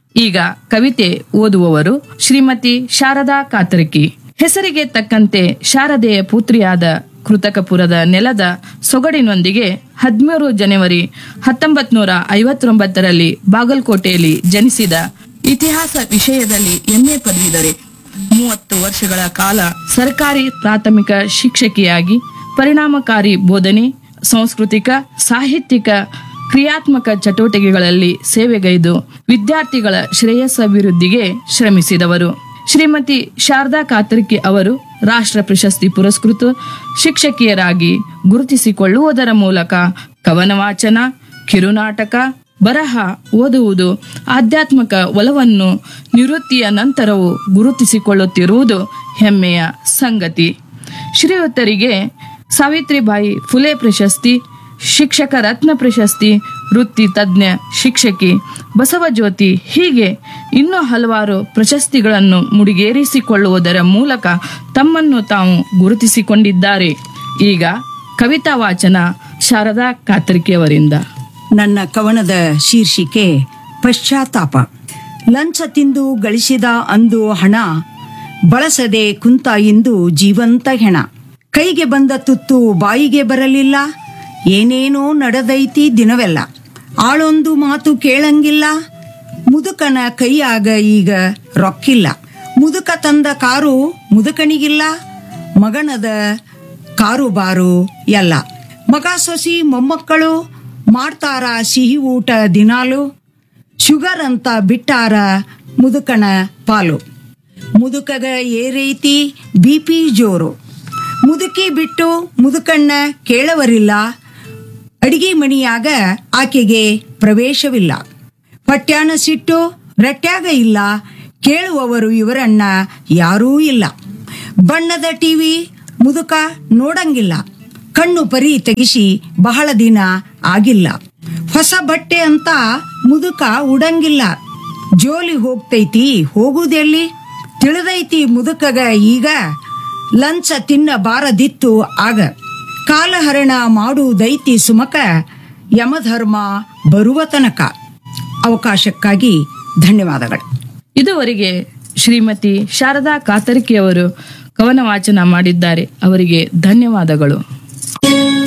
ಈಗ ಕವಿತೆ ಓದುವವರು ಶ್ರೀಮತಿ ಶಾರದಾ ಕಾತರಕಿ ಹೆಸರಿಗೆ ತಕ್ಕಂತೆ ಶಾರದೆಯ ಪುತ್ರಿಯಾದ ಕೃತಕಪುರದ ನೆಲದ ಸೊಗಡಿನೊಂದಿಗೆ ಹದಿಮೂರು ಜನವರಿ ಹತ್ತೊಂಬತ್ ನೂರ ಐವತ್ತೊಂಬತ್ತರಲ್ಲಿ ಬಾಗಲಕೋಟೆಯಲ್ಲಿ ಜನಿಸಿದ ಇತಿಹಾಸ ವಿಷಯದಲ್ಲಿ ಎಂಎ ಪದವೀಧರೆ ಮೂವತ್ತು ವರ್ಷಗಳ ಕಾಲ ಸರ್ಕಾರಿ ಪ್ರಾಥಮಿಕ ಶಿಕ್ಷಕಿಯಾಗಿ ಪರಿಣಾಮಕಾರಿ ಬೋಧನೆ ಸಾಂಸ್ಕೃತಿಕ ಸಾಹಿತ್ಯಿಕ ಕ್ರಿಯಾತ್ಮಕ ಚಟುವಟಿಕೆಗಳಲ್ಲಿ ಸೇವೆಗೈದು ವಿದ್ಯಾರ್ಥಿಗಳ ಶ್ರೇಯಸ್ಸಭಿವೃದ್ಧಿಗೆ ಶ್ರಮಿಸಿದವರು ಶ್ರೀಮತಿ ಶಾರದಾ ಕಾತರ್ಕಿ ಅವರು ರಾಷ್ಟ್ರ ಪ್ರಶಸ್ತಿ ಪುರಸ್ಕೃತ ಶಿಕ್ಷಕಿಯರಾಗಿ ಗುರುತಿಸಿಕೊಳ್ಳುವುದರ ಮೂಲಕ ಕವನ ವಾಚನ ಕಿರುನಾಟಕ ಬರಹ ಓದುವುದು ಆಧ್ಯಾತ್ಮಿಕ ಒಲವನ್ನು ನಿವೃತ್ತಿಯ ನಂತರವೂ ಗುರುತಿಸಿಕೊಳ್ಳುತ್ತಿರುವುದು ಹೆಮ್ಮೆಯ ಸಂಗತಿ ಶ್ರೀಯುತರಿಗೆ ಸಾವಿತ್ರಿಬಾಯಿ ಫುಲೆ ಪ್ರಶಸ್ತಿ ಶಿಕ್ಷಕ ರತ್ನ ಪ್ರಶಸ್ತಿ ವೃತ್ತಿ ತಜ್ಞ ಶಿಕ್ಷಕಿ ಬಸವಜ್ಯೋತಿ ಹೀಗೆ ಇನ್ನೂ ಹಲವಾರು ಪ್ರಶಸ್ತಿಗಳನ್ನು ಮುಡಿಗೇರಿಸಿಕೊಳ್ಳುವುದರ ಮೂಲಕ ತಮ್ಮನ್ನು ತಾವು ಗುರುತಿಸಿಕೊಂಡಿದ್ದಾರೆ ಈಗ ಕವಿತಾ ವಾಚನ ಶಾರದಾ ಕಾತರ್ಕಿಯವರಿಂದ ನನ್ನ ಕವನದ ಶೀರ್ಷಿಕೆ ಪಶ್ಚಾತ್ತಾಪ ಲಂಚ ತಿಂದು ಗಳಿಸಿದ ಅಂದು ಹಣ ಬಳಸದೆ ಕುಂತ ಇಂದು ಜೀವಂತ ಹೆಣ ಕೈಗೆ ಬಂದ ತುತ್ತು ಬಾಯಿಗೆ ಬರಲಿಲ್ಲ ಏನೇನೋ ನಡೆದೈತಿ ದಿನವೆಲ್ಲ ಆಳೊಂದು ಮಾತು ಕೇಳಂಗಿಲ್ಲ ಮುದುಕನ ಕೈಯಾಗ ಈಗ ರೊಕ್ಕಿಲ್ಲ ಮುದುಕ ತಂದ ಕಾರು ಮುದುಕನಿಗಿಲ್ಲ ಮಗನದ ಕಾರುಬಾರು ಎಲ್ಲ ಮಗ ಸೊಸಿ ಮೊಮ್ಮಕ್ಕಳು ಮಾಡ್ತಾರ ಸಿಹಿ ಊಟ ದಿನಾಲು ಶುಗರ್ ಅಂತ ಬಿಟ್ಟಾರ ಮುದುಕನ ಪಾಲು ಮುದುಕಗ ಏರೈತಿ ಬಿ ಪಿ ಜೋರು ಮುದುಕಿ ಬಿಟ್ಟು ಮುದುಕಣ್ಣ ಕೇಳವರಿಲ್ಲ ಅಡಿಗೆ ಮಣಿಯಾಗ ಆಕೆಗೆ ಪ್ರವೇಶವಿಲ್ಲ ಪಟ್ಯಾಣ ಸಿಟ್ಟು ರಟ್ಯಾಗ ಇಲ್ಲ ಕೇಳುವವರು ಇವರನ್ನ ಯಾರೂ ಇಲ್ಲ ಬಣ್ಣದ ಟಿವಿ ಮುದುಕ ನೋಡಂಗಿಲ್ಲ ಕಣ್ಣು ಪರಿ ತೆಗಿಸಿ ಬಹಳ ದಿನ ಆಗಿಲ್ಲ ಹೊಸ ಬಟ್ಟೆ ಅಂತ ಮುದುಕ ಉಡಂಗಿಲ್ಲ ಜೋಲಿ ಹೋಗ್ತೈತಿ ಹೋಗುದೆಲ್ಲಿ ತಿಳಿದೈತಿ ಮುದುಕಗ ಈಗ ಲಂಚ ತಿನ್ನಬಾರದಿತ್ತು ಆಗ ಕಾಲಹರಣ ಮಾಡುವುದೈತಿ ಸುಮಕ ಯಮಧರ್ಮ ಬರುವ ತನಕ ಅವಕಾಶಕ್ಕಾಗಿ ಧನ್ಯವಾದಗಳು ಇದುವರೆಗೆ ಶ್ರೀಮತಿ ಶಾರದಾ ಕಾತರ್ಕಿಯವರು ಕವನ ವಾಚನ ಮಾಡಿದ್ದಾರೆ ಅವರಿಗೆ ಧನ್ಯವಾದಗಳು